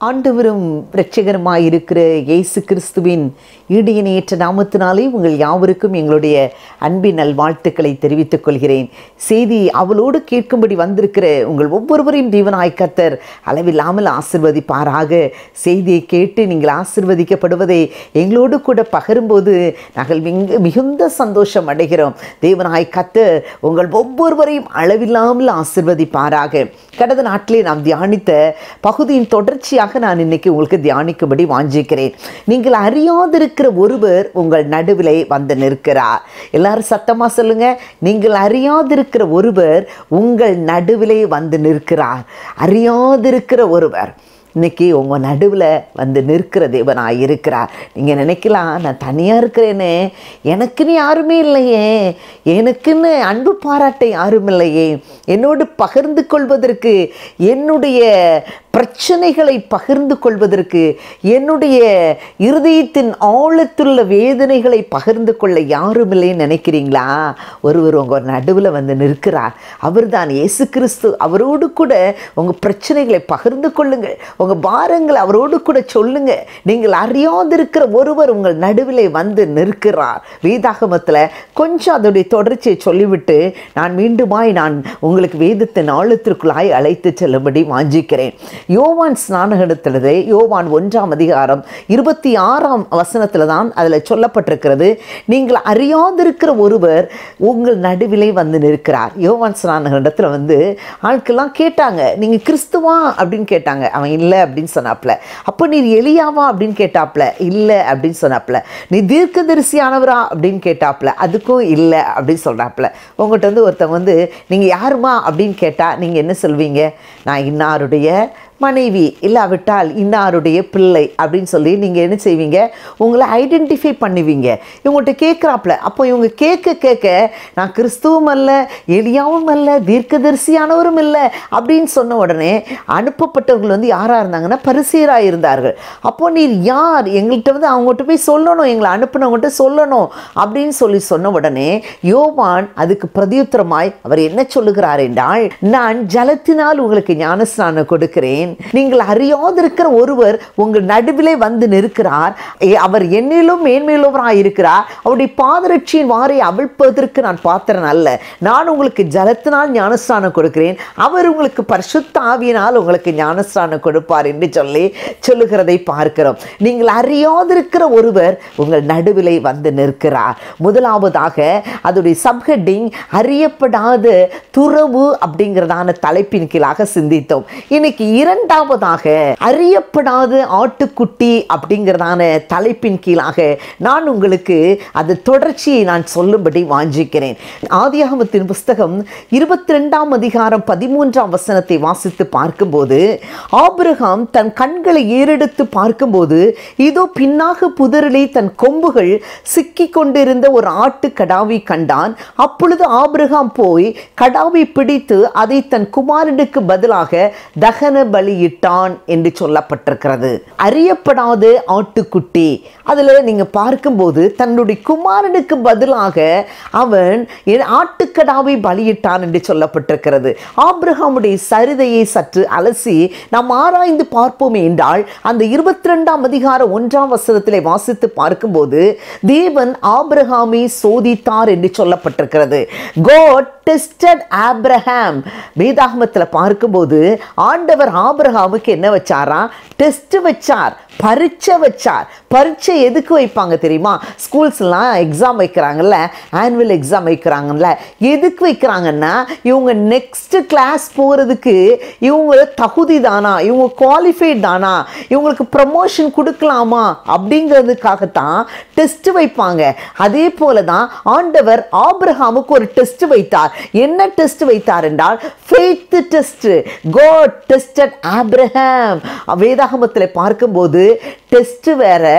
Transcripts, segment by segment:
ஆண்டவரும் இரட்சகருமாய் இருக்கிற இயேசு கிறிஸ்துவின் ஈடியனேற்ற நாமத்தினாலே உங்கள் யாவருக்கும் எங்களுடைய அன்பின் நல்வாழ்த்துக்களை தெரிவித்துக் கொள்கிறேன் செய்தி அவளோடு கேட்கும்படி வந்திருக்கிற உங்கள் ஒவ்வொருவரையும் தீவனாய் கர்த்தர் அளவில்லாமல் ஆசிர்வதிப்பாராக செய்தியை கேட்டு நீங்கள் ஆசிர்வதிக்கப்படுவதை எங்களோடு கூட பகிரும்போது நாங்கள் மிக மிகுந்த சந்தோஷம் அடைகிறோம் தேவனாய் கர்த்தர் உங்கள் ஒவ்வொருவரையும் அளவில்லாமல் ஆசிர்வதிப்பாராக கடந்த நாட்டிலே நாம் தியானித்த பகுதியின் தொடர்ச்சியாக நான் இன்னைக்கு உங்களுக்கு தியானிக்கும்படி வாஞ்சிக்கிறேன் நீங்கள் அறியாதிருக்கிற ஒருவர் உங்கள் நடுவிலே வந்து நிற்கிறார் எல்லாரும் சத்தமா சொல்லுங்க நீங்கள் அறியாதிருக்கிற ஒருவர் உங்கள் நடுவிலே வந்து நிற்கிறார் அறியாதிருக்கிற ஒருவர் இன்னைக்கு உங்கள் நடுவில் வந்து நிற்கிற தேவனாக இருக்கிறார் நீங்கள் நினைக்கலாம் நான் தனியாக இருக்கிறேனே எனக்குன்னு யாருமே இல்லையே எனக்குன்னு அன்பு பாராட்ட யாரும் இல்லையே என்னோடு பகிர்ந்து கொள்வதற்கு என்னுடைய பிரச்சனைகளை பகிர்ந்து கொள்வதற்கு என்னுடைய இருதயத்தின் ஆழத்துள்ள வேதனைகளை பகிர்ந்து கொள்ள யாரும் இல்லைன்னு நினைக்கிறீங்களா ஒருவர் உங்கள் நடுவில் வந்து நிற்கிறார் அவர்தான் இயேசு கிறிஸ்து அவரோடு கூட உங்கள் பிரச்சனைகளை பகிர்ந்து கொள்ளுங்கள் உங்கள் பாரங்களை அவரோடு கூட சொல்லுங்க நீங்கள் அறியாதிருக்கிற ஒருவர் உங்கள் நடுவிலே வந்து நிற்கிறார் வேதாகமத்தில் கொஞ்சம் அதோடைய தொடர்ச்சியை சொல்லிவிட்டு நான் மீண்டுமாய் நான் உங்களுக்கு வேதத்தின் ஆழத்திற்குள்ளாய் அழைத்து செல்லும்படி வாஞ்சிக்கிறேன் யோவான் ஸ்நானகத்திலே யோவான் ஒன்றாம் அதிகாரம் இருபத்தி ஆறாம் வசனத்தில் தான் அதில் சொல்லப்பட்டிருக்கிறது நீங்கள் அறியாதிருக்கிற ஒருவர் உங்கள் நடுவிலே வந்து நிற்கிறார் யோவான் ஸ்நானகத்தில் வந்து ஆட்கள்லாம் கேட்டாங்க நீங்கள் கிறிஸ்துவா அப்படின்னு கேட்டாங்க அவன் இல்லை அப்படின்னு சொன்னாப்புல அப்போ நீர் எலியாவா அப்படின்னு கேட்டாப்புல இல்லை அப்படின்னு சொன்னாப்புல நீ தீர்க்கதரிசியானவரா அப்படின்னு கேட்டாப்புல அதுக்கும் இல்லை அப்படின்னு சொல்கிறாப்புல உங்கள்கிட்ட வந்து ஒருத்தவங்க வந்து நீங்கள் யாருமா அப்படின்னு கேட்டால் நீங்கள் என்ன சொல்வீங்க நான் இன்னாருடைய மனைவி இல்லாவிட்டால் இன்னாருடைய பிள்ளை அப்படின்னு சொல்லி நீங்கள் என்ன செய்வீங்க உங்களை ஐடென்டிஃபை பண்ணுவீங்க இவங்கள்ட்ட கேட்குறாப்புல அப்போ இவங்க கேட்க கேட்க நான் கிறிஸ்துவும் அல்ல எளியாவும் அல்ல தீர்க்கதரிசியானவரும் இல்லை அப்படின்னு சொன்ன உடனே அனுப்பப்பட்டவர்கள் வந்து யாராக இருந்தாங்கன்னா பரிசீராக இருந்தார்கள் அப்போ நீர் யார் எங்கள்கிட்ட வந்து அவங்ககிட்ட போய் சொல்லணும் எங்களை அனுப்பினவங்ககிட்ட சொல்லணும் அப்படின்னு சொல்லி சொன்ன உடனே யோவான் அதுக்கு பிரதியுத்தரமாய் அவர் என்ன சொல்லுகிறார் என்றால் நான் ஜலத்தினால் உங்களுக்கு ஞானஸ்நானம் கொடுக்கிறேன் நீங்கள் அறியாதிருக்கிற ஒருவர் உங்கள் நடுவிலே வந்து நிற்கிறார் ஏ, அவர் என்னிலும் மேன்மேலுவராய் இருக்கிறார் அவருடைய பாதரட்சியின் வாரை அவிழ்ப்பதற்கு நான் பாத்திரன் அல்ல நான் உங்களுக்கு ஜலத்தினால் ஞானஸ்தானம் கொடுக்கிறேன் அவர் உங்களுக்கு பரிசுத்த ஆவியினால் உங்களுக்கு ஞானஸ்தானம் கொடுப்பார் என்று சொல்லி சொல்லுகிறதை பார்க்கிறோம் நீங்கள் அறியாதிருக்கிற ஒருவர் உங்கள் நடுவிலே வந்து நிற்கிறார் முதலாவதாக அதோடைய சப்ஹெட்டிங் அறியப்படாத துறவு அப்படிங்கிறதான தலைப்பின் கீழாக சிந்தித்தோம் இன்னைக்கு இரண்டாவதாக அறியப்படாத ஆட்டுக்குட்டி அப்படிங்கிறதான தலைப்பின் கீழாக நான் உங்களுக்கு அது தொடர்ச்சியை நான் சொல்லும்படி வாஞ்சிக்கிறேன் ஆதியாகமத்தின் புஸ்தகம் இருபத்தி ரெண்டாம் அதிகாரம் பதிமூன்றாம் வசனத்தை வாசித்து பார்க்கும்போது ஆபிரகாம் தன் கண்களை ஏறெடுத்து பார்க்கும்போது இதோ பின்னாக புதரிலே தன் கொம்புகள் சிக்கி கொண்டிருந்த ஒரு ஆட்டு கடாவை கண்டான் அப்பொழுது ஆபிரகாம் போய் கடாவை பிடித்து அதை தன் குமாரனுக்கு பதிலாக தகன பலியிட்டான் என்று சொல்லப்பட்டிருக்கிறது அறியப்படாத ஆட்டுக்குட்டி அதில் நீங்கள் பார்க்கும்போது தன்னுடைய குமாரனுக்கு பதிலாக அவன் என் ஆட்டுக்கடாவை பலியிட்டான் என்று சொல்லப்பட்டிருக்கிறது ஆபிரகாமுடைய சரிதையை சற்று அலசி நாம் ஆராய்ந்து பார்ப்போம் என்றால் அந்த இருபத்தி ரெண்டாம் அதிகார ஒன்றாம் வசனத்திலே வாசித்து பார்க்கும்போது தேவன் ஆபிரகாமை சோதித்தார் என்று சொல்லப்பட்டிருக்கிறது God tested ஆப்ரஹாம் வேதாகமத்தில் பார்க்கும்போது ஆண்டவர் ஆபிரகாமுக்கு என்ன வச்சாரா டெஸ்ட் வச்சார் பரீட்சை வச்சார் பரீட்சை எதுக்கு வைப்பாங்க தெரியுமா ஸ்கூல்ஸ்லாம் எக்ஸாம் வைக்கிறாங்கல்ல ஆனுவல் எக்ஸாம் வைக்கிறாங்கல்ல எதுக்கு வைக்கிறாங்கன்னா இவங்க நெக்ஸ்ட் கிளாஸ் போகிறதுக்கு இவங்க தகுதி தானா இவங்க குவாலிஃபைட் தானா இவங்களுக்கு ப்ரமோஷன் கொடுக்கலாமா அப்படிங்கிறதுக்காகத்தான் டெஸ்ட் வைப்பாங்க அதே போல தான் ஆண்டவர் ஆபிரஹாமுக்கு ஒரு டெஸ்ட் வைத்தார் என்ன டெஸ்ட் வைத்தார் என்றால் faith test God tested Abraham வேதாகமத்தில் பார்க்கும்போது டெஸ்ட் வேற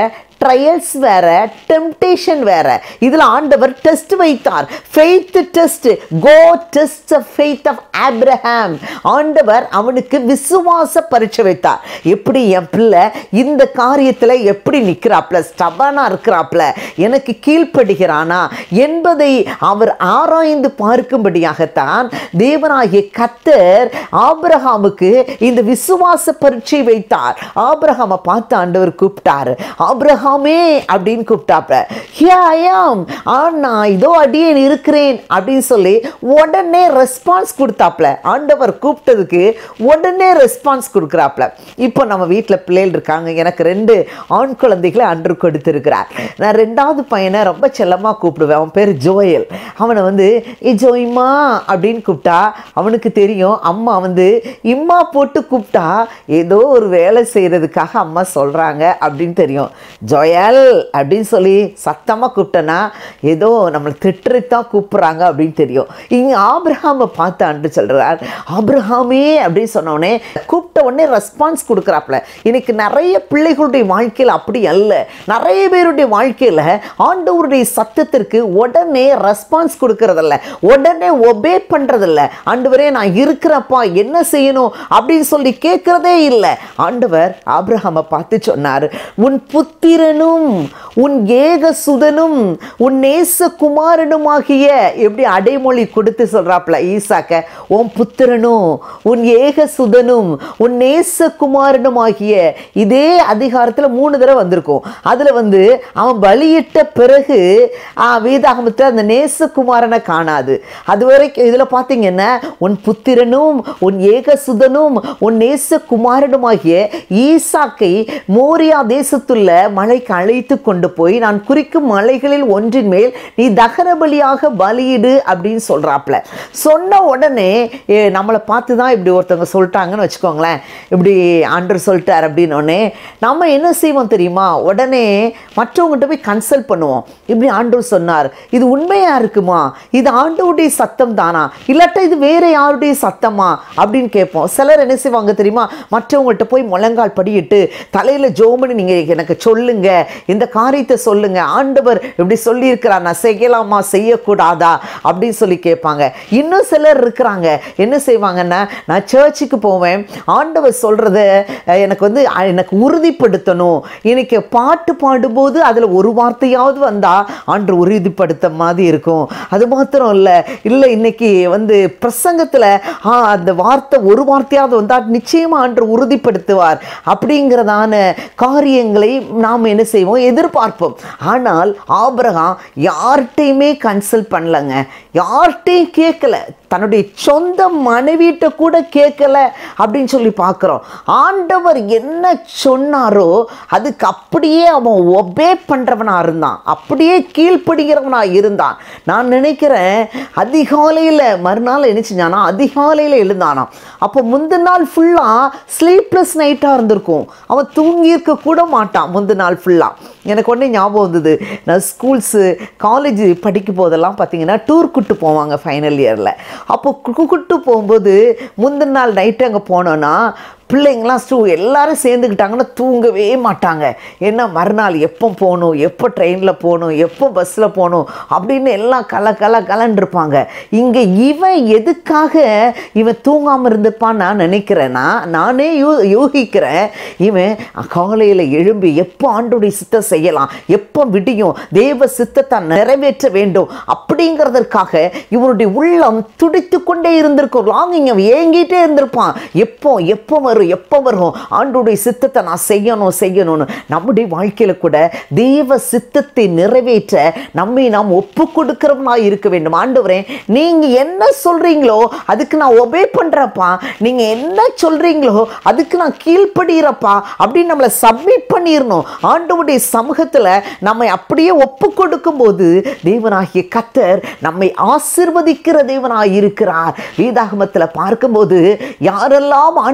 ட்ரையல்ஸ் வேற டெம்டேஷன் வேற இதில் ஆண்டவர் டெஸ்ட் வைத்தார் ஃபெய்த் டெஸ்ட் கோ டெஸ்ட் ஃபெய்த் ஆஃப் ஆப்ரஹாம் ஆண்டவர் அவனுக்கு விசுவாச பரீட்சை வைத்தார் எப்படி என் பிள்ளை இந்த காரியத்தில் எப்படி நிற்கிறாப்ல ஸ்டபானா இருக்கிறாப்ல எனக்கு கீழ்ப்படுகிறானா என்பதை அவர் ஆராய்ந்து பார்க்கும்படியாகத்தான் தேவனாகிய கத்தர் ஆபிரகாமுக்கு இந்த விசுவாச பரீட்சை வைத்தார் ஆபிரகாமை பார்த்து ஆண்டவர் கூப்பிட்டாரு ஆபிரகாமே அப்படின்னு கூப்பிட்டாப்ல ஹியா ஐயாம் நான் இதோ அடியேன் இருக்கிறேன் அப்படின்னு சொல்லி உடனே ரெஸ்பான்ஸ் கொடுத்தாப்ல ஆண்டவர் கூப்பிட்டதுக்கு உடனே ரெஸ்பான்ஸ் கொடுக்குறாப்ல இப்போ நம்ம வீட்டில் பிள்ளைகள் இருக்காங்க எனக்கு ரெண்டு ஆண் குழந்தைகளை அன்று கொடுத்துருக்கிறார் நான் ரெண்டாவது பையனை ரொம்ப செல்லமாக கூப்பிடுவேன் அவன் பேர் ஜோயல் அவனை வந்து "ஏ ஜோயிம்மா அப்படின்னு கூப்பிட்டா அவனுக்கு தெரியும் அம்மா வந்து இம்மா போட்டு கூப்பிட்டா ஏதோ ஒரு வேலை செய்கிறதுக்காக அம்மா சொல்கிறாங்க அப்படின்னு தெரியும் ஜோயல் அப்படின்னு சொல்லி சத்தமாக கூப்பிட்டேன்னா ஏதோ நம்மளை திட்டுறதுதான் கூப்பிட்றாங்க அப்படின்னு தெரியும் இங்கே ஆபிரஹாமை பார்த்து அன்று சொல்கிறார் ஆபிரஹாமே அப்படின்னு சொன்னோடனே கூப்பிட்ட உடனே ரெஸ்பான்ஸ் கொடுக்குறாப்புல இன்னைக்கு நிறைய பிள்ளைகளுடைய வாழ்க்கையில் அப்படி அல்ல நிறைய பேருடைய வாழ்க்கையில் ஆண்டவருடைய சத்தத்திற்கு உடனே ரெஸ்பான்ஸ் கொடுக்கறதில்ல உடனே ஒபே பண்ணுறதில்ல ஆண்டவரே நான் இருக்கிறப்பா என்ன செய்யணும் அப்படின்னு சொல்லி கேட்குறதே இல்லை ஆண்டவர் ஆபிரஹாமை பார்த்து சொன்னார் உன் புத்திரனும் உன் ஏக சுதனும் உன் நேச குமாரனுமாகிய எப்படி அடைமொழி கொடுத்து சொல்றாப்ல ஈசாக்க உன் புத்திரனும் உன் ஏக சுதனும் உன் நேச குமாரனுமாகிய இதே அதிகாரத்தில் மூணு தடவை வந்திருக்கும் அதில் வந்து அவன் பலியிட்ட பிறகு ஆ, வேதாகமத்தில் அந்த நேசகுமாரனை காணாது அது வரைக்கும் இதில் பார்த்தீங்கன்னா உன் புத்திரனும் உன் ஏகசுதனும் உன் நேசகுமாரனுமாகிய ஈசாக்கை மோரியா தேசத்துள்ள மலைக்கு அழைத்து கொண்டு போய் நான் குறிக்கும் மலைகளில் ஒன்றின் மேல் நீ தகன பலியாக பலியிடு அப்படின்னு சொல்றாப்ல சொன்ன உடனே ஏ, நம்மளை பார்த்து தான் இப்படி ஒருத்தவங்க சொல்லிட்டாங்கன்னு வச்சுக்கோங்களேன் இப்படி ஆண்டர் சொல்லிட்டார் அப்படின்னோடனே நம்ம என்ன செய்வோம் தெரியுமா உடனே மற்றவங்ககிட்ட போய் கன்சல்ட் பண்ணுவோம் இப்படி ஆண்டவர் சொன்னார் இது உண்மையா இருக்குமா இது ஆண்டவருடைய சத்தம் தானா இல்லாட்டா இது வேற யாருடைய சத்தமா அப்படின்னு கேட்போம் சிலர் என்ன செய்வாங்க தெரியுமா மற்றவங்கள்ட்ட போய் முழங்கால் படியிட்டு தலையில ஜோமனி நீங்க எனக்கு சொல்லுங்க இந்த காரியத்தை சொல்லுங்க ஆண்டவர் இப்படி சொல்லியிருக்கிறார் நான் செய்யலாமா செய்யக்கூடாதா அப்படின்னு சொல்லி கேட்பாங்க இன்னும் சிலர் இருக்கிறாங்க என்ன செய்வாங்கன்னா நான் சர்ச்சுக்கு போவேன் ஆண்டவர் சொல்றத அஹ், எனக்கு வந்து அஹ், எனக்கு உறுதிப்படுத்தணும் இன்னைக்கு பாட்டு பாடும்போது அதில் ஒரு வார்த்தையாவது வந்தா ஆண்டு உறுதிப்படுத்த மாதிரி இருக்கும் அது மாத்திரம் இல்லை இல்லை இன்னைக்கு வந்து பிரசங்கத்தில் அந்த வார்த்தை ஒரு வார்த்தையாவது வந்தால் நிச்சயமா ஆண்டு உறுதிப்படுத்துவார் அப்படிங்கிறதான காரியங்களை நாம் என்ன செய்வோம் எதிர்பார்ப்போம் ஆனால் ஆபிரகாம் யார்கிட்டையுமே கன்சல்ட் பண்ணலங்க யார்கிட்டையும் கேட்கல தன்னுடைய சொந்த மனைவிட்ட கூட கேட்கல அப்படின்னு சொல்லி பார்க்குறோம் ஆண்டவர் என்ன சொன்னாரோ அதுக்கு அப்படியே அவன் ஒபே பண்ணுறவனா இருந்தான் அப்படியே கீழ்ப்படுகிறவனா இருந்தான் நான் நினைக்கிறேன் அதிகாலையில் மறுநாள் என்ன செஞ்சானா அதிகாலையில் எழுந்தானாம் அப்போ முந்தின நாள் ஃபுல்லாக ஸ்லீப்லெஸ் நைட்டாக இருந்திருக்கும் அவன் தூங்கியிருக்க கூட மாட்டான் முந்தின நாள் ஃபுல்லாக எனக்கு உடனே ஞாபகம் வந்தது நான் ஸ்கூல்ஸு காலேஜ் படிக்கும் போதெல்லாம் பார்த்தீங்கன்னா டூர் கூட்டு போவாங்க ஃபைனல் இயரில் அப்போ கு- கூட்டு போகும்போது முந்தின நாள் நைட்டு அங்கே போனோன்னா பிள்ளைங்களாம் ஸ்டூ எல்லாரும் சேர்ந்துக்கிட்டாங்கன்னா தூங்கவே மாட்டாங்க என்ன மறுநாள் எப்போ போகணும் எப்போ ட்ரெயினில் போகணும் எப்போ பஸ்ஸில் போகணும் அப்படின்னு எல்லாம் கல கல கலன்னு இருப்பாங்க இங்கே இவன் எதுக்காக இவன் தூங்காமல் இருந்திருப்பான்னு நான் நினைக்கிறேன்னா நானே யூ யூகிக்கிறேன் இவன் காலையில் எழும்பி எப்போ ஆண்டுடைய சித்தம் செய்யலாம் எப்போ விடியும் தேவ சித்தத்தை நிறைவேற்ற வேண்டும் அப்படிங்கிறதற்காக இவனுடைய உள்ளம் துடித்து கொண்டே இருந்திருக்கும் லாங்கிங் அவன் ஏங்கிட்டே இருந்திருப்பான் எப்போ எப்போ வரும் எப்போ வரும் ஆண்டுடைய சித்தத்தை நான் செய்யணும் செய்யணும்னு நம்முடைய வாழ்க்கையில் கூட தேவ சித்தத்தை நிறைவேற்ற நம்மை நாம் ஒப்பு கொடுக்கிறவனா இருக்க வேண்டும் ஆண்டவரே நீங்க என்ன சொல்றீங்களோ அதுக்கு நான் ஒபே பண்றப்பா நீங்க என்ன சொல்றீங்களோ அதுக்கு நான் கீழ்ப்படுகிறப்பா அப்படின்னு நம்மளை சப்மிட் பண்ணிடணும் ஆண்டவருடைய சமூகத்துல நம்மை அப்படியே ஒப்பு கொடுக்கும் போது தேவனாகிய கத்தர் நம்மை ஆசிர்வதிக்கிற தேவனாய் இருக்கிறார் வேதாகமத்தில் பார்க்கும்போது யாரெல்லாம் ஆண்டவருக்கு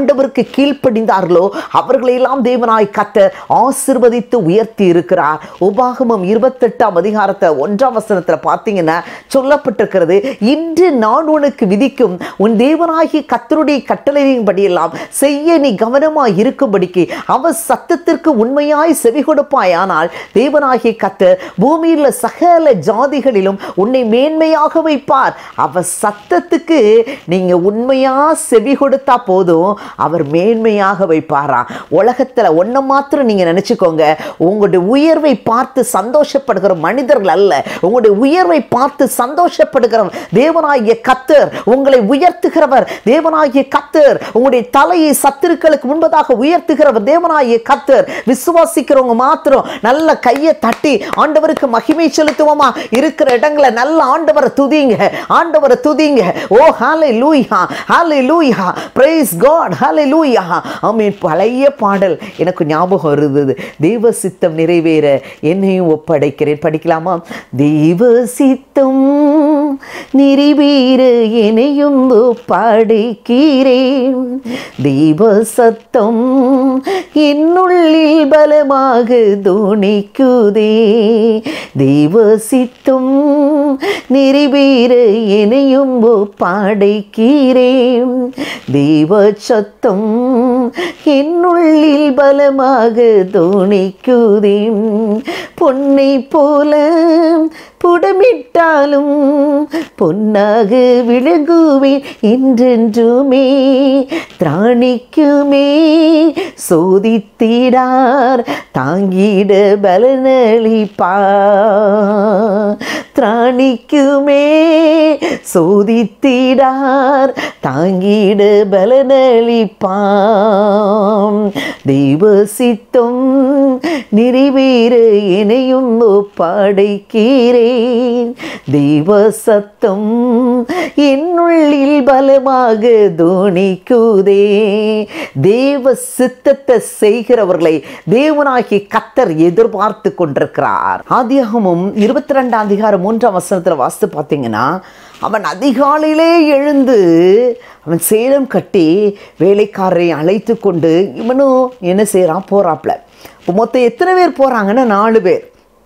கீழ்ப்படிந்தார்களோ அவர்களையெல்லாம் தேவனாய் கத்தர் ஆசிர்வதித்து உயர்த்தி இருக்கிறார் உபாகமம் இருபத்தெட்டாம் அதிகாரத்தை ஒன்றாம் வசனத்தில் பார்த்தீங்கன்னா சொல்லப்பட்டிருக்கிறது இன்று நான் உனக்கு விதிக்கும் உன் தேவனாகிய கத்தருடைய கட்டளையின்படியெல்லாம் செய்ய நீ கவனமாய் இருக்கும்படிக்கு அவர் சத்தத்திற்கு உண்மையாய் செவி கொடுப்பாயானால் தேவனாகிய கத்தர் பூமியில் உள்ள சகல ஜாதிகளிலும் உன்னை மேன்மையாக வைப்பார் அவர் சத்தத்துக்கு நீங்க உண்மையா செவி கொடுத்தா போதும் அவர் மேன்மையாக வைப்பாராம் உலகத்துல ஒன்ன மாத்திரம் நீங்க நினைச்சுக்கோங்க உங்களுடைய உயர்வை பார்த்து சந்தோஷப்படுகிற மனிதர்கள் அல்ல உங்களுடைய உயர்வை பார்த்து சந்தோஷப்படுகிற தேவனாகிய கத்தர் உங்களை உயர்த்துகிறவர் தேவனாகிய கத்தர் உங்களுடைய தலையை சத்துருக்களுக்கு முன்பதாக உயர்த்துகிறவர் தேவனாகிய கத்தர் விசுவாசிக்கிறவங்க மாத்திரம் நல்ல கையை தட்டி ஆண்டவருக்கு மகிமை செலுத்துவோமா இருக்கிற இடங்களை நல்ல ஆண்டவரை துதிங்க ஆண்டவரை துதிங்க ஓ ஹாலே லூயா ஹாலே லூயா பிரைஸ் காட் ஹாலே லூயா ஆமீன் பழைய பாடல் எனக்கு ஞாபகம் இருந்தது தெய்வ சித்தம் நிறைவேற என்னையும் ஒப்படைக்கிறேன் படிக்கலாமா தெய்வ சித்தம் நிறைவேற என்னையும் ஒப்படைக்கிறேன் தெய்வ சத்தம் என்னுள்ளில் பலமாக துணிக்குதே தெய்வ சித்தம் நிறைவேற என்னையும் ஒப்படைக்கிறேன் தெய்வ சத்தம் என்னுள்ளில் பலமாக துணிக்குதே பொன்னை போல புடமிட்டாலும் பொன்னாக விளங்குவேன் என்றென்றுமே திராணிக்குமே சோதித்திடார் தாங்கிட பலனளிப்பா திராணிக்குமே சோதித்திடார் தாங்கிட பலனளிப்பாம் தெய்வ சித்தம் நிறைவேற இணையும் ஒப்படைக்கிறேன் தெய்வ சத்தம் என்னுள்ளில் பலமாக தோணிக்குதே தேவ சித்தத்தை செய்கிறவர்களை தேவனாகி கத்தர் எதிர்பார்த்து கொண்டிருக்கிறார் ஆதியாகமும் இருபத்தி ரெண்டாம் அதிகாரம் மூன்றாம் வசனத்தில் வாசித்து பார்த்தீங்கன்னா அவன் அதிகாலையிலே எழுந்து அவன் சேலம் கட்டி வேலைக்காரரை அழைத்து கொண்டு இவனும் என்ன செய்கிறான் போறாப்ல இப்போ மொத்தம் எத்தனை பேர் போகிறாங்கன்னா நாலு பேர்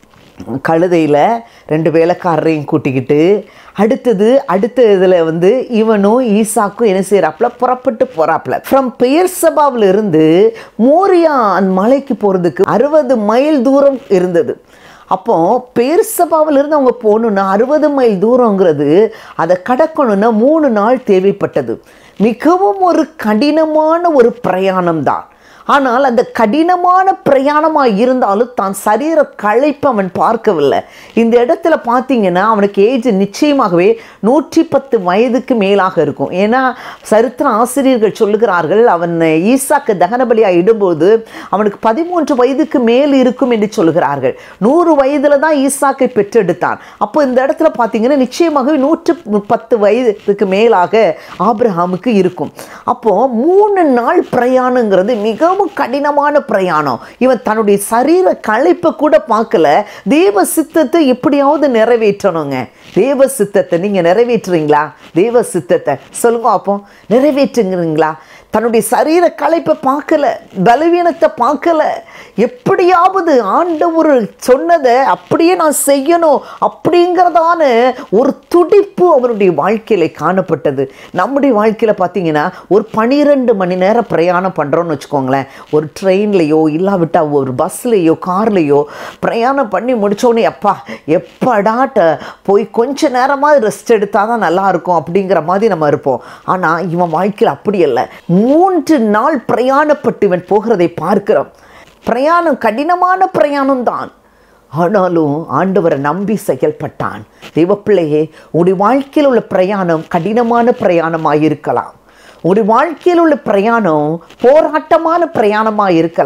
கழுதையில் ரெண்டு வேலைக்காரரையும் கூட்டிக்கிட்டு அடுத்தது அடுத்த இதில் வந்து இவனும் ஈசாக்கும் என்ன செய்கிறாப்புல புறப்பட்டு போகிறாப்புல ஃப்ரம் பெயர் சபாவில் இருந்து மோரியா அந்த மலைக்கு போகிறதுக்கு அறுபது மைல் தூரம் இருந்தது அப்போ பேர்சபாவில் இருந்து அவங்க போகணுன்னா அறுபது மைல் தூரங்கிறது அதை கடக்கணும்னா மூணு நாள் தேவைப்பட்டது மிகவும் ஒரு கடினமான ஒரு பிரயாணம் தான் ஆனால் அந்த கடினமான பிரயாணமாக இருந்தாலும் தான் சரீர களைப்பு அவன் பார்க்கவில்லை இந்த இடத்துல பார்த்தீங்கன்னா அவனுக்கு ஏஜ் நிச்சயமாகவே நூற்றி பத்து வயதுக்கு மேலாக இருக்கும் ஏன்னா சரித்திர ஆசிரியர்கள் சொல்லுகிறார்கள் அவன் ஈசாக்கு தகனபலியாக இடும்போது அவனுக்கு பதிமூன்று வயதுக்கு மேல் இருக்கும் என்று சொல்லுகிறார்கள் நூறு வயதில் தான் ஈசாக்கை பெற்றெடுத்தான் அப்போ இந்த இடத்துல பார்த்தீங்கன்னா நிச்சயமாகவே நூற்று பத்து வயதுக்கு மேலாக ஆபிரஹாமுக்கு இருக்கும் அப்போ மூணு நாள் பிரயாணங்கிறது மிகவும் கடினமான பிரயாணம் இவன் தன்னுடைய சரீர களைப்பை கூட பார்க்கல தேவ சித்தத்தை எப்படியாவது நிறைவேற்றணுங்க தேவ சித்தத்தை நீங்க நிறைவேற்றுறீங்களா தேவ சித்தத்தை சொல்லுங்க அப்போ நிறைவேற்றுங்கிறீங்களா தன்னுடைய சரீர களைப்பை பார்க்கல பலவீனத்தை பார்க்கல எப்படியாவது ஆண்டவர் சொன்னதை அப்படியே நான் செய்யணும் அப்படிங்கிறதான ஒரு துடிப்பு அவருடைய வாழ்க்கையில காணப்பட்டது நம்முடைய வாழ்க்கையில் பார்த்தீங்கன்னா ஒரு பனிரெண்டு மணி நேரம் பிரயாணம் பண்ணுறோன்னு வச்சுக்கோங்களேன் ஒரு ட்ரெயின்லேயோ இல்லாவிட்டால் ஒரு பஸ்லேயோ கார்லேயோ பிரயாணம் பண்ணி முடிச்சோடனே அப்பா எப்படாட்ட போய் கொஞ்ச நேரமாக ரெஸ்ட் எடுத்தால் தான் நல்லா இருக்கும் அப்படிங்கிற மாதிரி நம்ம இருப்போம் ஆனால் இவன் வாழ்க்கையில் அப்படி இல்லை மூன்று நாள் பிரயாணப்பட்டு இவன் போகிறதை பார்க்கிறோம் பிரயாணம் கடினமான பிரயாணம் தான் ஆனாலும் ஆண்டவரை நம்பி செயல்பட்டான் தெய்வப்பிள்ளையே உங்களுடைய வாழ்க்கையில் உள்ள பிரயாணம் கடினமான பிரயாணமாக இருக்கலாம் உங்களுடைய வாழ்க்கையில் உள்ள பிரயாணம் போராட்டமான பிரயாணமாக இருக்கலாம்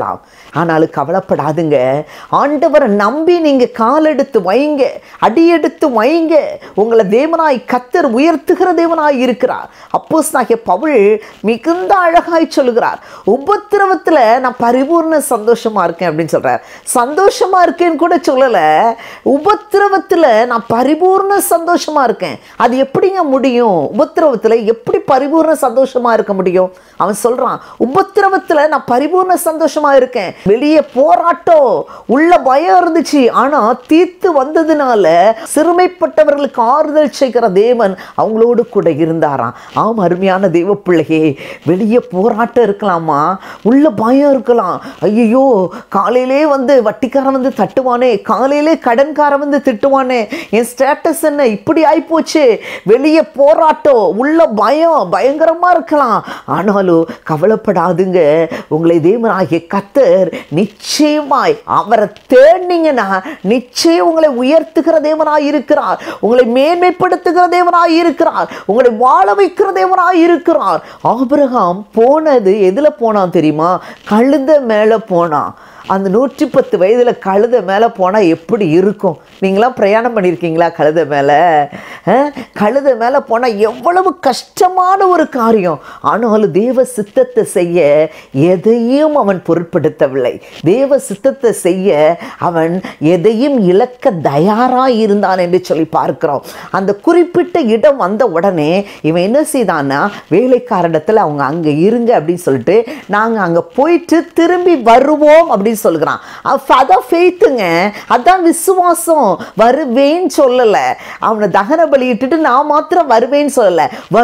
ஆனாலும் கவலைப்படாதுங்க ஆண்டவரை நம்பி நீங்க கால் எடுத்து வைங்க அடி எடுத்து வைங்க உங்களை தேவனாய் கத்தர் உயர்த்துகிற தேவனாய் இருக்கிறார் அப்போஸ் பவுல் மிகுந்த அழகாய் சொல்லுகிறார் உபத்திரவத்துல நான் பரிபூர்ண சந்தோஷமா இருக்கேன் அப்படின்னு சொல்றார் சந்தோஷமா இருக்கேன்னு கூட சொல்லல உபத்திரவத்துல நான் பரிபூர்ண சந்தோஷமா இருக்கேன் அது எப்படிங்க முடியும் உபத்திரவத்துல எப்படி பரிபூர்ண சந்தோஷமா இருக்க முடியும் அவன் சொல்றான் உபத்திரவத்துல நான் பரிபூர்ண சந்தோஷமா இருக்கேன் வெளியே போராட்டம் உள்ள பயம் இருந்துச்சு ஆனா தீர்த்து வந்ததுனால சிறுமைப்பட்டவர்களுக்கு ஆறுதல் செய்கிற தேவன் அவங்களோடு கூட இருந்தாராம் ஆம் அருமையான தெய்வ பிள்ளையே வெளியே போராட்டம் இருக்கலாமா உள்ள பயம் இருக்கலாம் ஐயோ காலையிலே வந்து வட்டிக்காரன் வந்து தட்டுவானே காலையிலே கடன்காரன் வந்து திட்டுவானே என் ஸ்டேட்டஸ் என்ன இப்படி ஆயிப்போச்சு வெளியே போராட்டம் உள்ள பயம் பயங்கரமா இருக்கலாம் ஆனாலும் கவலைப்படாதுங்க உங்களை தேவனாகிய கத்தர் நிச்சயமாய் அவரை தேடினீங்கன்னா நிச்சயம் உங்களை உயர்த்துகிற தேவனாய் இருக்கிறார் உங்களை மேன்மைப்படுத்துகிற தேவனாய் இருக்கிறார் உங்களை வாழ வைக்கிற தேவனாய் இருக்கிறார் ஆபிரகாம் போனது எதுல போனான் தெரியுமா கழுத மேல போனான் அந்த நூற்றி பத்து வயதுல கழுத மேல போனா எப்படி இருக்கும் நீங்களாம் பிரயாணம் பண்ணியிருக்கீங்களா கழுத மேல அஹ்? கழுத மேல போனா எவ்வளவு கஷ்டமான ஒரு காரியம் ஆனாலும் தேவ சித்தத்தை செய்ய எதையும் அவன் பொருட்படுத்தவில்லை தேவ சித்தத்தை செய்ய அவன் எதையும் இழக்க தயாராக இருந்தான் என்று சொல்லி பார்க்கிறோம் அந்த குறிப்பிட்ட இடம் வந்த உடனே இவன் என்ன செய்தான்னா வேலைக்காரடத்தில் அவங்க அங்கே இருங்க அப்படின்னு சொல்லிட்டு நாங்கள் அங்கே போயிட்டு திரும்பி வருவோம் அப்படின்னு சொல்லுகிறான் அப்ப அதான் ஃபெய்த்துங்க அதான் விசுவாசம் வருவேன்னு சொல்லலை அவனை தகன பலியிட்டுட்டு நான் மாத்திரம் வருவேன்னு சொல்லலை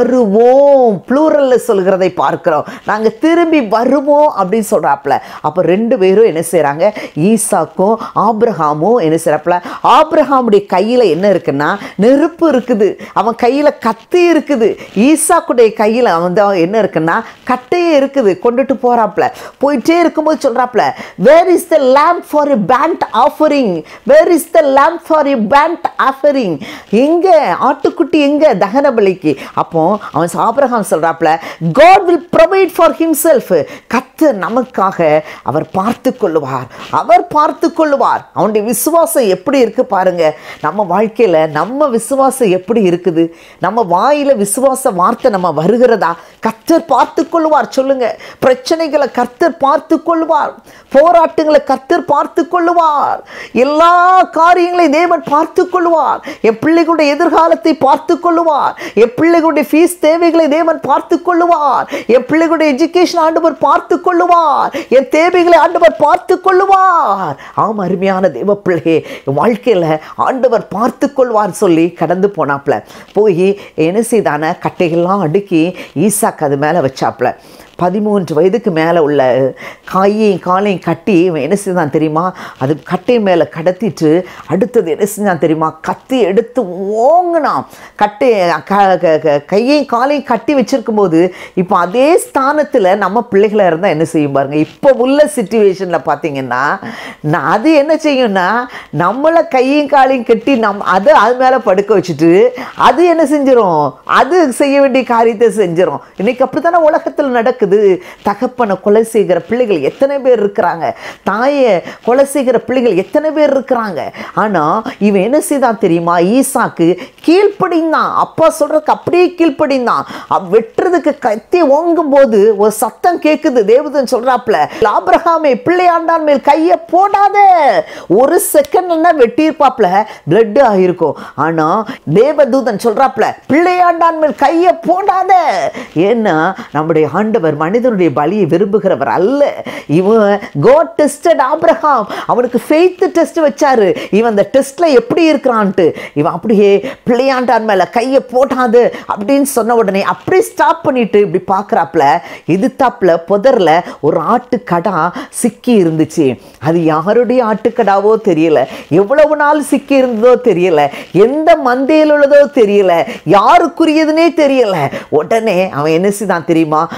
வருவோம் ப்ளூரல்ல சொல்கிறதை பார்க்கிறோம் நாங்கள் திரும்பி வருவோம் அப்படின்னு சொல்கிறாப்புல அப்போ ரெண்டு பேரும் என்ன செய்கிறாங்க ஈசாக்கும் ஆப்ரஹாமும் என்ன செய்கிறாப்புல ஆப்ரஹாமுடைய கையில் என்ன இருக்குன்னா நெருப்பு இருக்குது அவன் கையில் கத்தி இருக்குது ஈசாக்குடைய கையில் அவன் தான் என்ன இருக்குன்னா கட்டையே இருக்குது கொண்டுட்டு போகிறாப்புல போயிட்டே இருக்கும்போது சொல்கிறாப்புல where is the lamb for a burnt offering where is the lamb for a burnt offering எங்கே ஆட்டுக்குட்டி எங்கே தகன பலிக்கு அப்போ அவன் ஆபிரகாம் சொல்கிறாப்புல God will provide for himself கத்து நமக்காக அவர் பார்த்து கொள்ளுவார் அவர் பார்த்து கொள்ளுவார் அவனுடைய விசுவாசம் எப்படி இருக்கு பாருங்க நம்ம வாழ்க்கையில் நம்ம விசுவாசம் எப்படி இருக்குது நம்ம வாயில விசுவாச வார்த்தை நம்ம வருகிறதா கர்த்தர் பார்த்து கொள்வார் சொல்லுங்க பிரச்சனைகளை கர்த்தர் பார்த்து கொள்வார் போராட்டங்களை கர்த்தர் பார்த்து கொள்ளுவார் எல்லா காரியங்களையும் தேவன் பார்த்து கொள்வார் என் பிள்ளைகளுடைய எதிர்காலத்தை பார்த்து கொள்ளுவார் என் பிள்ளைகளுடைய ஃபீஸ் தேவைகளை தேவன் பார்த்து கொள்ளுவார் என் பிள்ளைகளுடைய எஜுகேஷன் ஆண்டவர் பார்த்து கொள்ளுவார் என் தேவைகளை ஆண்டவர் பார்த்து கொள்ளுவார் ஆம் அருமையான தேவ பிள்ளையே என் வாழ்க்கையில் ஆண்டவர் பார்த்து கொள்வார் சொல்லி கடந்து போனாப்புல போய் என்ன செய்தான கட்டைகள்லாம் அடுக்கி ஈசாக்கு அது மேலே வச்சாப்புல பதிமூன்று வயதுக்கு மேலே உள்ள காயையும் காலையும் கட்டி இவன் என்ன செஞ்சான் தெரியுமா அது கட்டை மேலே கடத்திட்டு அடுத்தது என்ன செஞ்சான் தெரியுமா கத்தி எடுத்து ஓங்கினான் கட்டை க க- க- கையையும் காலையும் கட்டி வச்சிருக்கும் போது இப்போ அதே ஸ்தானத்தில் நம்ம பிள்ளைகளாக இருந்தால் என்ன செய்யும் பாருங்க இப்போ உள்ள சுச்சுவேஷனில் பார்த்தீங்கன்னா நான் அது என்ன செய்யும்னா நம்மளை கையும் காலையும் கட்டி நம் அதை அது மேலே படுக்க வச்சுட்டு அது என்ன செஞ்சிரும் அது செய்ய வேண்டிய காரியத்தை செஞ்சிரும் இன்னைக்கு அப்படித்தானே உலகத்தில் நடக்குது தகப்பனை கொலை செய்கிற பிள்ளைகள் எத்தனை பேர் இருக்கிறாங்க தாயை கொலை செய்கிற பிள்ளைகள் எத்தனை பேர் இருக்கிறாங்க ஆனால் இவன் என்ன செய்தான் தெரியுமா ஈசாக்கு கீழ்ப்படிந்தான் அப்பா சொல்றதுக்கு அப்படியே கீழ்ப்படிந்தான் அவ் வெட்டுறதுக்கு கத்தி ஓங்கும் போது ஒரு சத்தம் கேட்குது தேவதன் சொல்றாப்ல ஆபிரகாமே பிள்ளையாண்டான் மேல் கையை போடாத ஒரு செகண்ட்னா வெட்டியிருப்பாப்ல பிளட் ஆயிருக்கும் ஆனா தேவதூதன் சொல்றாப்ல பிள்ளையாண்டான் மேல் கையை போடாத ஏன்னா நம்முடைய ஆண்டவர் மனிதனுடைய பலியை விரும்புகிறவர் அல்ல இவன் கோட் டெஸ்டட் ஆபிரகாம் அவனுக்கு ஃபெய்த் டெஸ்ட் வச்சாரு இவன் அந்த டெஸ்ட்ல எப்படி இருக்கிறான்ட்டு இவன் அப்படியே பிள்ளையாண்டான் மேல கையை போடாது அப்படின்னு சொன்ன உடனே அப்படியே ஸ்டாப் பண்ணிட்டு இப்படி பார்க்குறாப்புல எதிர்த்தாப்புல புதர்ல ஒரு ஆட்டுக்கடா சிக்கி இருந்துச்சு அது யாருடைய ஆட்டுக்கடாவோ தெரியல எவ்வளவு நாள் சிக்கி இருந்ததோ தெரியல எந்த மந்தையில் உள்ளதோ தெரியல யாருக்குரியதுனே தெரியல உடனே அவன் என்ன செய்தான் தெரியுமா அதை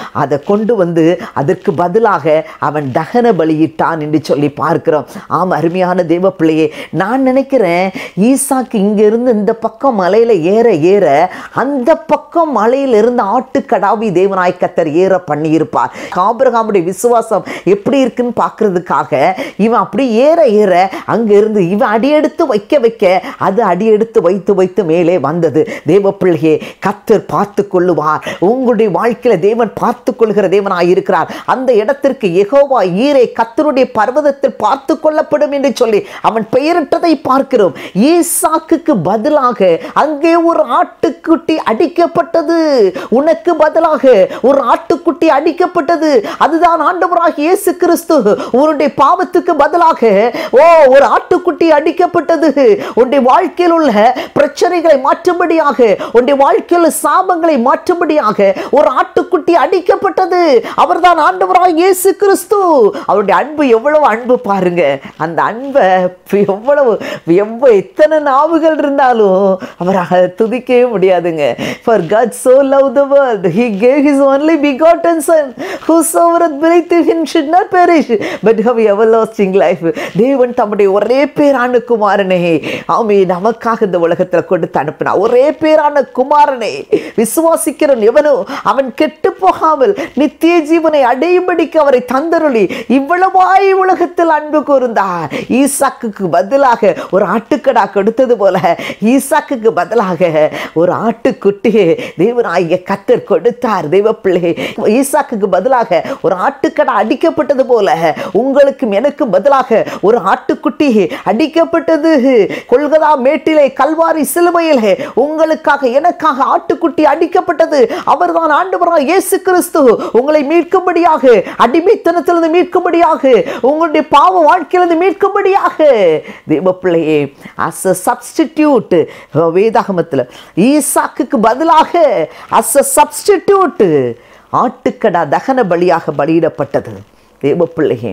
கொண்டு வந்து அதற்கு பதிலாக அவன் தகன பலியிட்டான் என்று சொல்லி பார்க்கிறோம் ஆம் அருமையான தேவ பிள்ளையே நான் நினைக்கிறேன் ஈசாக்கு இங்கிருந்து இந்த பக்கம் மலையில ஏற ஏற அந்த பக்கம் மலையில இருந்து ஆட்டுக்கடாவி தேவனாய் கத்தர் ஏற பண்ணியிருப்பார் ஆபிரகாமுடைய விசுவாசம் எப்படி இருக்குன்னு பார்க்கிறதுக்காக இவன் அப்படி ஏற ஏற அங்க இருந்து இவன் அடியெடுத்து வைக்க வைக்க அது அடியெடுத்து வைத்து வைத்து மேலே வந்தது தேவ பிள்ளையே கத்தர் பார்த்து கொள்ளுவார் உங்களுடைய வாழ்க்கையில தேவன் பார்த்து கொள்கிற தேவனாய் இருக்கிறார் அந்த இடத்திற்கு எகோவா ஈரே கத்தருடைய பர்வதத்தில் பார்த்து கொள்ளப்படும் என்று சொல்லி அவன் பெயரிட்டதை பார்க்கிறோம் ஈசாக்குக்கு பதிலாக அங்கே ஒரு ஆட்டுக்குட்டி அடிக்கப்பட்டது உனக்கு பதிலாக ஒரு ஆட்டுக்குட்டி அடிக்கப்பட்டது அதுதான் ஆண்டவராக இயேசு கிறிஸ்து உன்னுடைய பாவத்துக்கு பதிலாக ஓ ஒரு ஆட்டுக்குட்டி அடிக்கப்பட்டது உன்னுடைய வாழ்க்கையில் உள்ள பிரச்சனைகளை மாற்றும்படியாக உன்னுடைய வாழ்க்கையில் உள்ள சாபங்களை மாற்றும்படியாக ஒரு ஆட்டுக்குட்டி அடிக்கப்பட்டது அவர்தான் ஆண்டவராக இயேசு கிறிஸ்து அவருடைய அன்பு எவ்வளவு அன்பு பாருங்க அந்த அன்பை எவ்வளவு எவ்வளவு எத்தனை நாவுகள் இருந்தாலும் அவராக துதிக்கவே முடியாதுங்க for God so loved the world he gave his only begotten son whosoever believeth in him should not perish but have everlasting life தேவன் தம்முடைய ஒரே பேரான குமாரனே ஆமே நமக்காக இந்த உலகத்தில் கொடுத்து அனுப்பினார் ஒரே பேரான குமாரனே விசுவாசிக்கிறவன் எவனோ அவன் கெட்டு போகாமல் நித்திய ஜீவனை அடையும்படிக்கு அவரை தந்தருளி இவ்வளவாய் உலகத்தில் அன்பு கூர்ந்தார் ஈசாக்குக்கு பதிலாக ஒரு ஆட்டுக்கடா கொடுத்தது போல ஈசாக்குக்கு பதிலாக ஒரு ஆட்டுக்குட்டி தேவனாகிய கத்தர் கொடுத்தார் தெய்வ பிள்ளை ஈசாக்குக்கு பதிலாக ஒரு ஆட்டுக்கடா அடிக்கப்பட்டது போல உங்களுக்கும் எனக்கும் பதிலாக ஒரு ஆட்டுக்குட்டி அடிக்கப்பட்டது கொள்கதா மேட்டிலே கல்வாரி சிலுவையிலே உங்களுக்காக எனக்காக ஆட்டுக்குட்டி அடிக்கப்பட்டது அவர்தான் ஆண்டவராக இயேசு கிறிஸ்து உங்களை மீட்கும்படியாக அடிமைத்தனத்திலிருந்து மீட்கும்படியாக உங்களுடைய பாவ வாழ்க்கையிலிருந்து மீட்கும்படியாக தேவ பிள்ளையே அஸ் அ சப்ஸ்டிடியூட் வேதாகமத்தில் ஈசாக்குக்கு பதிலாக அஸ் அ சப்ஸ்டிடியூட் ஆட்டுக்கடா தகன பலியாக பலியிடப்பட்டது தேவ பிள்ளையே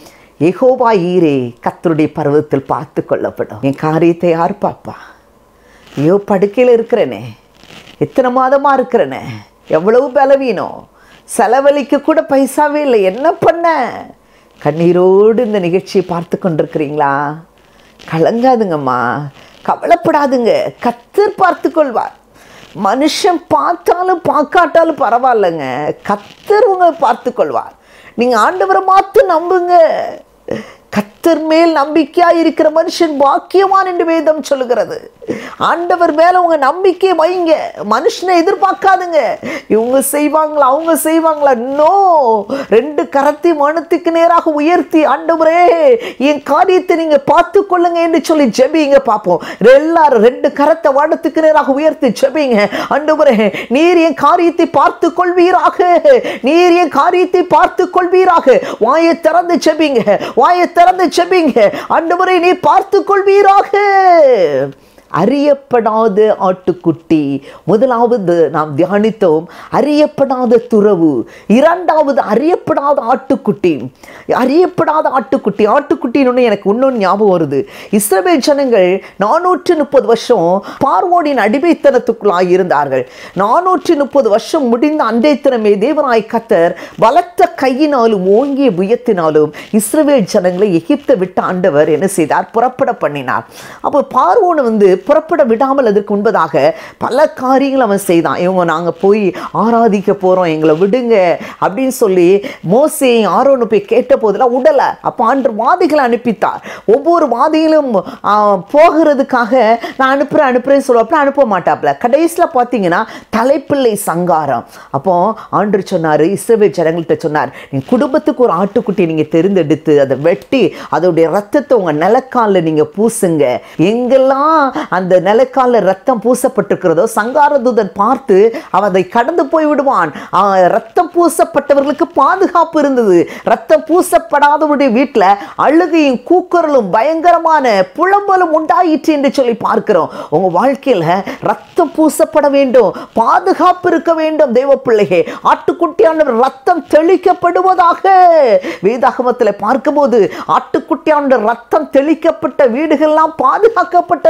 எகோவா ஈரே கத்தருடைய பருவத்தில் பார்த்து கொள்ளப்படும் என் காரியத்தை யார் பாப்பா ஐயோ படுக்கையில் இருக்கிறேனே எத்தனை மாதமாக இருக்கிறேனே எவ்வளவு பலவீனம் செலவழிக்க கூட பைசாவே இல்லை என்ன பண்ண கண்ணீரோடு இந்த நிகழ்ச்சியை பார்த்து கொண்டிருக்கிறீங்களா கலங்காதுங்கம்மா கவலைப்படாதுங்க கத்தர் பார்த்து கொள்வார் மனுஷன் பார்த்தாலும் பார்க்காட்டாலும் பரவாயில்லைங்க கத்தர் உங்களை பார்த்து கொள்வார் நீங்கள் ஆண்டவரை மாத்து நம்புங்க கத்தர் மேல் நம்பிக்கையா இருக்கிற மனுஷன் பாக்கியவான் என்று வேதம் சொல்லுகிறது ஆண்டவர் மேல உங்க நம்பிக்கை வைங்க மனுஷனை எதிர்பார்க்காதுங்க இவங்க செய்வாங்களா அவங்க செய்வாங்களா நோ ரெண்டு கரத்தை மனத்துக்கு நேராக உயர்த்தி ஆண்டவரே என் காரியத்தை நீங்க பார்த்து கொள்ளுங்க என்று சொல்லி ஜெபிங்க பார்ப்போம் எல்லாரும் ரெண்டு கரத்தை வானத்துக்கு நேராக உயர்த்தி ஜெபிங்க ஆண்டவரே நீர் என் காரியத்தை பார்த்து கொள்வீராக நீர் என் காரியத்தை பார்த்து கொள்வீராக வாயை திறந்து ஜெபிங்க வாயை திறந்து ஜெபிங்க ஆண்டவரை நீ பார்த்து கொள்வீராக அறியப்படாத ஆட்டுக்குட்டி முதலாவது நாம் தியானித்தோம் அறியப்படாத துறவு இரண்டாவது அறியப்படாத ஆட்டுக்குட்டி அறியப்படாத ஆட்டுக்குட்டி ஆட்டுக்குட்டின்னு எனக்கு இன்னொன்று ஞாபகம் வருது இஸ்ரவேல் ஜனங்கள் நானூற்று முப்பது வருஷம் பார்வோனின் அடிமைத்தனத்துக்குள்ளாய் இருந்தார்கள் நானூற்று முப்பது வருஷம் முடிந்த அன்றைய தினமே தேவனாய் கத்தர் பலத்த கையினாலும் ஓங்கிய புயத்தினாலும் இஸ்ரவேல் ஜனங்களை எகிப்தை விட்டு ஆண்டவர் என்ன செய்தார் புறப்பட பண்ணினார் அப்போ பார்வோனை வந்து புறப்பட விடாமல் அதற்கு முன்பதாக பல காரியங்கள் அவன் செய்தான் இவங்க நாங்கள் போய் ஆராதிக்க போகிறோம் எங்களை விடுங்க அப்படின்னு சொல்லி மோசே ஆரோனு போய் கேட்ட போதெல்லாம் உடலை அப்போ அன்று வாதிகளை அனுப்பித்தார் ஒவ்வொரு வாதிகளும் ஆ, போகிறதுக்காக நான் அனுப்புகிறேன் அனுப்புகிறேன்னு சொல்லுவாப்புல அனுப்ப மாட்டாப்புல கடைசியில் பார்த்தீங்கன்னா தலைப்பிள்ளை சங்காரம் அப்போ ஆண்டு சொன்னார் இஸ்ரவேல் ஜனங்கள்கிட்ட சொன்னார் நீ குடும்பத்துக்கு ஒரு ஆட்டுக்குட்டி நீங்கள் தெரிந்தெடுத்து அதை வெட்டி அதோடைய ரத்தத்தை உங்கள் நிலக்காலில் நீங்கள் பூசுங்க எங்கெல்லாம் அந்த நிலக்காலில் ரத்தம் பூசப்பட்டிருக்கிறதோ சங்காரதூதன் பார்த்து அவன் அதை கடந்து போய் விடுவான் ஆ, ரத்தம் பூசப்பட்டவர்களுக்கு பாதுகாப்பு இருந்தது ரத்தம் பூசப்படாதவருடைய வீட்டில் அழுகையும் கூக்குரலும் பயங்கரமான புலம்பலும் உண்டாயிற்று என்று சொல்லி பார்க்கிறோம் உங்க வாழ்க்கையில ரத்தம் பூசப்பட வேண்டும் பாதுகாப்பு இருக்க வேண்டும் தெய்வ பிள்ளையே ஆட்டுக்குட்டியானவர் ரத்தம் தெளிக்கப்படுவதாக வேதாகமத்தில் பார்க்கும்போது ஆட்டுக்குட்டியானவர் ரத்தம் தெளிக்கப்பட்ட வீடுகள்லாம் பாதுகாக்கப்பட்டது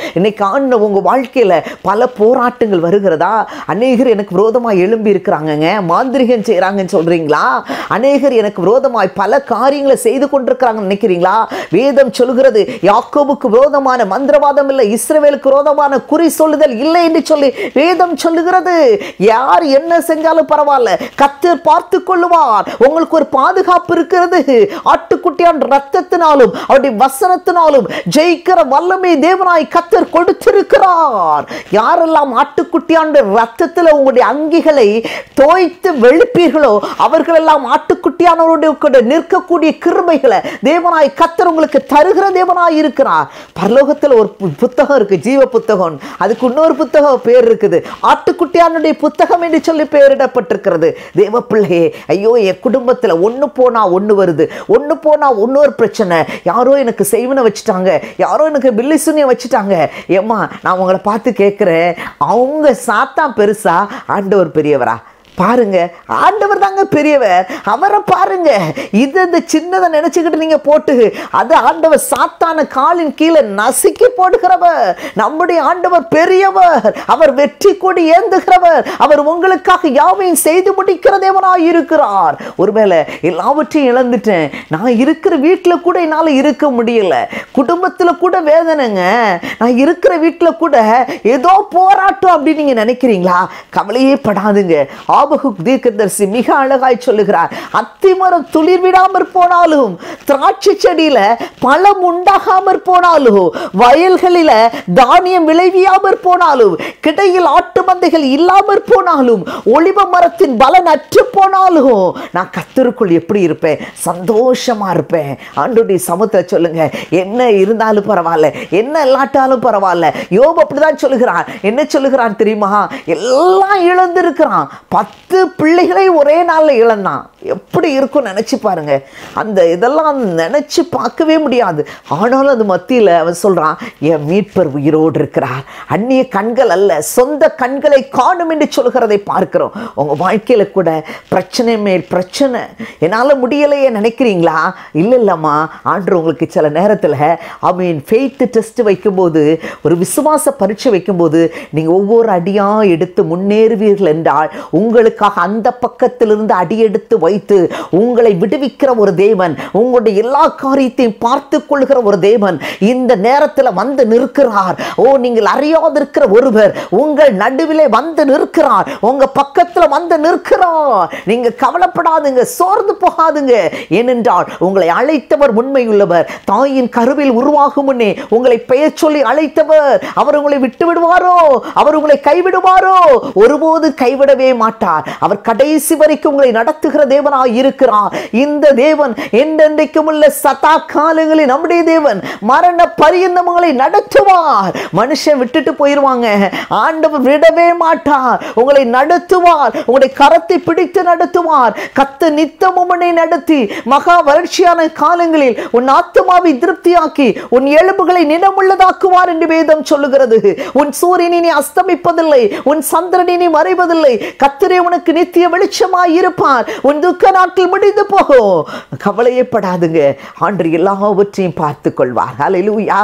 இன்னைக்கு ஆண்டு உங்கள் வாழ்க்கையில் பல போராட்டங்கள் வருகிறதா அநேகர் எனக்கு விரோதமாக எழும்பி இருக்கிறாங்கங்க மாந்திரிகம் செய்கிறாங்கன்னு சொல்கிறீங்களா அநேகர் எனக்கு விரோதமாய் பல காரியங்களை செய்து கொண்டிருக்கிறாங்கன்னு நினைக்கிறீங்களா வேதம் சொல்கிறது யாக்கோபுக்கு விரோதமான மந்திரவாதம் இல்லை இஸ்ரவேலுக்கு விரோதமான குறி சொல்லுதல் இல்லை என்று சொல்லி வேதம் சொல்லுகிறது யார் என்ன செஞ்சாலும் பரவாயில்ல கத்தர் பார்த்து கொள்ளுவார் உங்களுக்கு ஒரு பாதுகாப்பு இருக்கிறது ஆட்டுக்குட்டியான் ரத்தத்தினாலும் அவருடைய வசனத்தினாலும் ஜெயிக்கிற வல்லமை தேவனாய் கத்தர் கொடுத்திருக்கிறார் யாரெல்லாம் ஆட்டுக்குட்டியான் ரத்தத்தில் உங்களுடைய அங்கிகளை தோய்த்து வெளுப்பீர்களோ அவர்களெல்லாம் ஆட்டுக்குட்டியானவருடைய கூட நிற்கக்கூடிய கிருபைகளை தேவனாய் கத்தர் உங்களுக்கு தருகிற தேவனாய் இருக்கிறார் பரலோகத்தில் ஒரு பு- புத்தகம் இருக்கு ஜீவ புத்தகம் அதுக்கு இன்னொரு புத்தகம் பேர் இருக்குது ஆட்டுக்குட்டியானுடைய புத்தகம் என்று சொல்லி பெயரிடப்பட்டிருக்கிறது தேவ பிள்ளையே ஐயோ என் குடும்பத்தில் ஒன்று போனா ஒன்று வருது ஒன்று போனா இன்னொரு பிரச்சனை யாரோ எனக்கு செய்வனை வச்சுட்டாங்க யாரோ எனக்கு பில்லி சுனியம் வச்சுட்டாங்க ஏம்மா நான் உங்களை பார்த்து கேட்குறேன் அவங்க சாத்தான் பெருசா ஆண்டவர் பெரியவரா பாருங்க ஆண்டவர் தாங்க பெரியவர் அவரை பாருங்க இது இந்த சின்னதை நினைச்சுக்கிட்டு நீங்க போட்டு அது ஆண்டவர் சாத்தான காலின் கீழே நசுக்கி போடுகிறவர் நம்முடைய ஆண்டவர் பெரியவர் அவர் வெற்றி கொடி ஏந்துகிறவர் அவர் உங்களுக்காக யாவையும் செய்து முடிக்கிற தேவனாய் இருக்கிறார் ஒருவேளை எல்லாவற்றையும் இழந்துட்டேன் நான் இருக்கிற வீட்டில் கூட என்னால் இருக்க முடியல குடும்பத்தில் கூட வேதனைங்க நான் இருக்கிற வீட்டில் கூட ஏதோ போராட்டம் அப்படின்னு நீங்க நினைக்கிறீங்களா கவலையே படாதுங்க ஆபகுக் தீர்க்கதரிசி மிக அழகாய் சொல்லுகிறார் அத்திமரம் துளிர் விடாமற் போனாலும் திராட்சை செடியில பழம் உண்டாகாமற் போனாலும் வயல்களில தானியம் விளைவியாமற் போனாலும் கிடையில் ஆட்டு மந்தைகள் இல்லாமற் போனாலும் ஒளிவ மரத்தின் பலன் அற்று போனாலும் நான் கத்தருக்குள் எப்படி இருப்பேன் சந்தோஷமா இருப்பேன் ஆண்டுடைய சமத்தை சொல்லுங்க என்ன இருந்தாலும் பரவாயில்ல என்ன இல்லாட்டாலும் பரவாயில்ல யோபு அப்படிதான் சொல்லுகிறான் என்ன சொல்லுகிறான் தெரியுமா எல்லாம் இழந்திருக்கிறான் பத்து பிள்ளைகளை ஒரே நாள்ல இழந்தான் எப்படி இருக்கும் நினைச்சு பாருங்க அந்த இதெல்லாம் நினைச்சு பார்க்கவே முடியாது ஆனாலும் அது மத்தியில் அவன் சொல்றான் என் மீட்பர் உயிரோடு இருக்கிறார் அந்நிய கண்கள் அல்ல சொந்த கண்களை காணும் என்று சொல்கிறதை பார்க்கிறோம் உங்க வாழ்க்கையில கூட பிரச்சனை மேல் பிரச்சனை என்னால முடியலையே நினைக்கிறீங்களா இல்லை இல்லம்மா ஆண்டு உங்களுக்கு சில நேரத்தில் ஐ மீன் ஃபெய்த் டெஸ்ட் வைக்கும்போது ஒரு விசுவாச பரீட்சை வைக்கும்போது நீங்கள் ஒவ்வொரு அடியாக எடுத்து முன்னேறுவீர்கள் என்றால் உங்களுக்காக அந்த பக்கத்திலிருந்து அடியெடுத்து வைத்து உங்களை விடுவிக்கிற ஒரு தேவன் உங்களுடைய எல்லா காரியத்தையும் பார்த்து கொள்கிற ஒரு தேவன் இந்த நேரத்தில் வந்து நிற்கிறார் ஓ நீங்கள் அறியாதிருக்கிற ஒருவர் உங்கள் நடுவிலே வந்து நிற்கிறார் உங்க பக்கத்தில் வந்து நிற்கிறார் நீங்க கவலைப்படாதுங்க சோர்ந்து போகாதுங்க ஏனென்றால் உங்களை அழைத்தவர் உண்மையுள்ளவர் தாயின் கருவில் உருவாகும் முன்னே உங்களை பெயர் சொல்லி அழைத்தவர் அவர் உங்களை விட்டு விடுவாரோ அவர் உங்களை கைவிடுவாரோ ஒருபோது கைவிடவே மாட்டார் அவர் கடைசி வரைக்கும் உங்களை நடத்துகிற தேவனாய் இருக்கிறார் இந்த தேவன் என்றென்றைக்கும் உள்ள சதா காலங்களில் நம்முடைய தேவன் மரண பரியந்தம் உங்களை நடத்துவார் மனுஷன் விட்டுட்டு போயிருவாங்க ஆண்டவர் விடவே மாட்டார் உங்களை நடத்துவார் உங்களுடைய கரத்தை பிடித்து நடத்துவார் கத்து நித்தமும் உன்னை நடத்தி மகா வறட்சியான காலங்களில் உன் ஆத்மாவை திருப்தியாக்கி உன் எலும்புகளை நினமுள்ளதாக்குவார் என்று வேதம் சொல்லுகிறது உன் சூரியன் இனி அஸ்தமிப்பதில்லை உன் சந்திரன் இனி மறைவதில்லை கத்திரே உனக்கு நித்திய வெளிச்சமாய் இருப்பார் உன் துக்க நாட்கள் முடிந்து போகும் கவலையே படாதுங்க ஆண்டு எல்லாவற்றையும் பார்த்து கொள்வார் ஹalleluya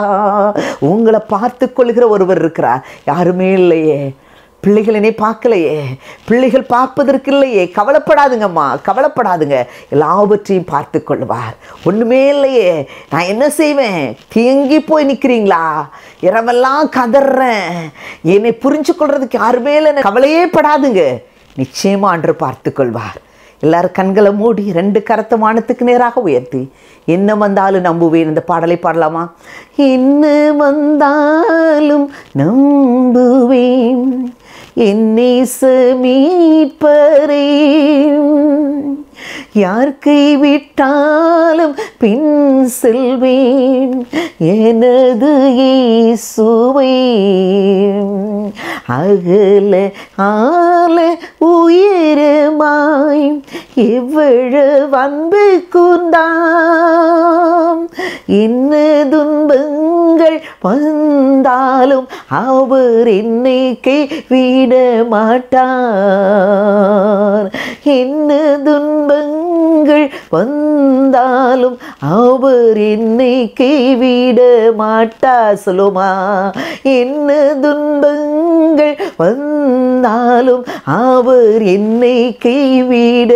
உங்களை பார்த்து கொள்கிற ஒருவர் இருக்கிறார் யாருமே இல்லையே பிள்ளைகளினே பார்க்கலையே பிள்ளைகள் பார்ப்பதற்கு இல்லையே கவலைப்படாதுங்கம்மா கவலைப்படாதுங்க எல்லாவற்றையும் பார்த்து கொள்வார் ஒன்றுமே இல்லையே நான் என்ன செய்வேன் தேங்கி போய் நிற்கிறீங்களா இரவெல்லாம் கதறேன் என்னை புரிஞ்சு கொள்றதுக்கு யாருமே இல்லை கவலையே படாதுங்க நிச்சயமா அன்று பார்த்து கொள்வார் எல்லாரும் கண்களை மூடி ரெண்டு கரத்தை வானத்துக்கு நேராக உயர்த்தி என்ன வந்தாலும் நம்புவேன் இந்த பாடலை பாடலாமா என்ன வந்தாலும் நம்புவேன் என்னை மீட்பரே யார் கைவிட்டாலும் பின் செல்வேன் எனது இயேசுவை அகல ஆல உயரமாய் எவ்வளவு அன்பு கூர்ந்தாம் என்ன துன்பங்கள் வந்தாலும் அவர் என்னை கைவிட மாட்டார் என்ன துன்பங்கள் வந்தாலும் அவர் என்னை கைவிட மாட்டார் சொல்லுமா என்ன துன்பங்கள் வந்தாலும் அவர் என்னை கைவிட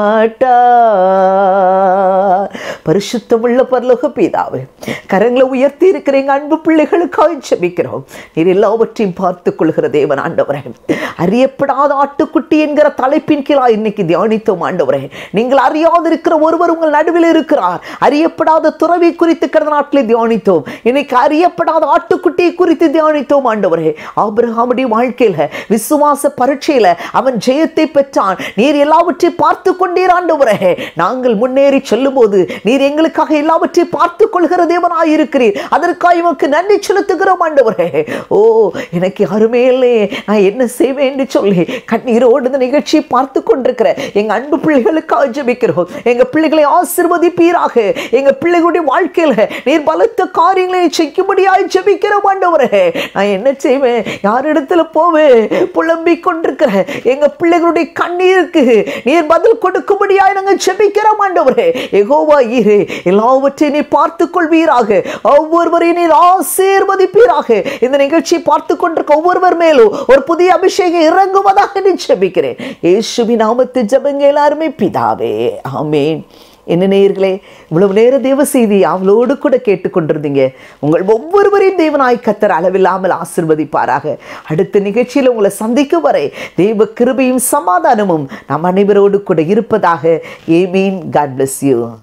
மாட்டார் பரிசுத்தமுள்ள பரலோக பிதாவே கரங்களை உயர்த்தி இருக்கிற எங்க அன்பு பிள்ளைகளுக்காக ஜெபிக்கிறோம் நீர் எல்லாவற்றையும் பார்த்துக் கொள்கிற தேவன் ஆண்டவரே அறியப்படாத ஆட்டுக்குட்டி என்கிற தலைப்பின் கீழா இன்னைக்கு தியானித்தோம் ஆண்டவரே நீங்கள் அறியாதிருக்கிற ஒருவர் உங்கள் நடுவில் இருக்கிறார் அறியப்படாத துறவி குறித்து கடந்த நாட்டில் தியானித்தோம் இன்னைக்கு அறியப்படாத ஆட்டுக்குட்டியை குறித்து தியானித்தோம் ஆண்டவரே ஆபிரகாமுடைய வாழ்க்கையில விசுவாச பரீட்சையில அவன் ஜெயத்தை பெற்றான் நீர் எல்லாவற்றையும் பார்த்து கொண்டீர் ஆண்டவரே நாங்கள் முன்னேறி செல்லும்போது நீர் எங்களுக்காக எல்லாவற்றையும் பார்த்து கொள்கிற தேவனாய் இருக்கிறீர் அதற்காக உமக்கு நன்றி செலுத்துகிறோம் ஆண்டவரே ஓ எனக்கு யாருமே இல்லையே நான் என்ன செய்வேன் என்று சொல்லி கண்ணீரோடு இந்த நிகழ்ச்சியை பார்த்து கொண்டிருக்கிற எங்க அன்பு பிள்ளைகளுக்காக ஜெபிக்கிறோம் எங்க பிள்ளைகளை ஆசிர்வதிப்பீராக எங்க பிள்ளைகளுடைய வாழ்க்கையில நீர் பலத்த காரியங்களை செய்யும்படியாய் ஜெபிக்கிறோம் ஆண்டவரே நான் என்ன செய்வேன் யாரிடத்துல போவேன் புலம்பிக் கொண்டிருக்கிற எங்க பிள்ளைகளுடைய கண்ணீருக்கு நீர் பதில் கொடுக்கும்படியாய் நாங்கள் ஜெபிக்கிறோம் ஆண்டவரே எகோவா இரு எல்லாவற்றையும் நீ பார்த்துக் கொள்வீராக ஒவ்வொருவரையும் நீர் ஆசீர்வதிப்பீராக இந்த நிகழ்ச்சியை பார்த்து கொண்டிருக்க ஒவ்வொருவர் மேலும் ஒரு புதிய அபிஷேகம் இறங்குவதாக நீ ஜெபிக்கிறேன் இயேசுவின் நாமத்து ஜெபங்க எல்லாருமே பிதாவே ஆமென் என்ன நேயர்களே இவ்வளவு நேர தேவ செய்தி அவளோடு கூட கேட்டுக்கொண்டிருந்தீங்க உங்கள் ஒவ்வொருவரையும் தேவனாய் கத்தர் அளவில்லாமல் ஆசிர்வதிப்பாராக அடுத்த நிகழ்ச்சியில் உங்களை சந்திக்கும் வரை தேவ கிருபையும் சமாதானமும் நம் அனைவரோடு கூட இருப்பதாக ஏமீன் காட் bless you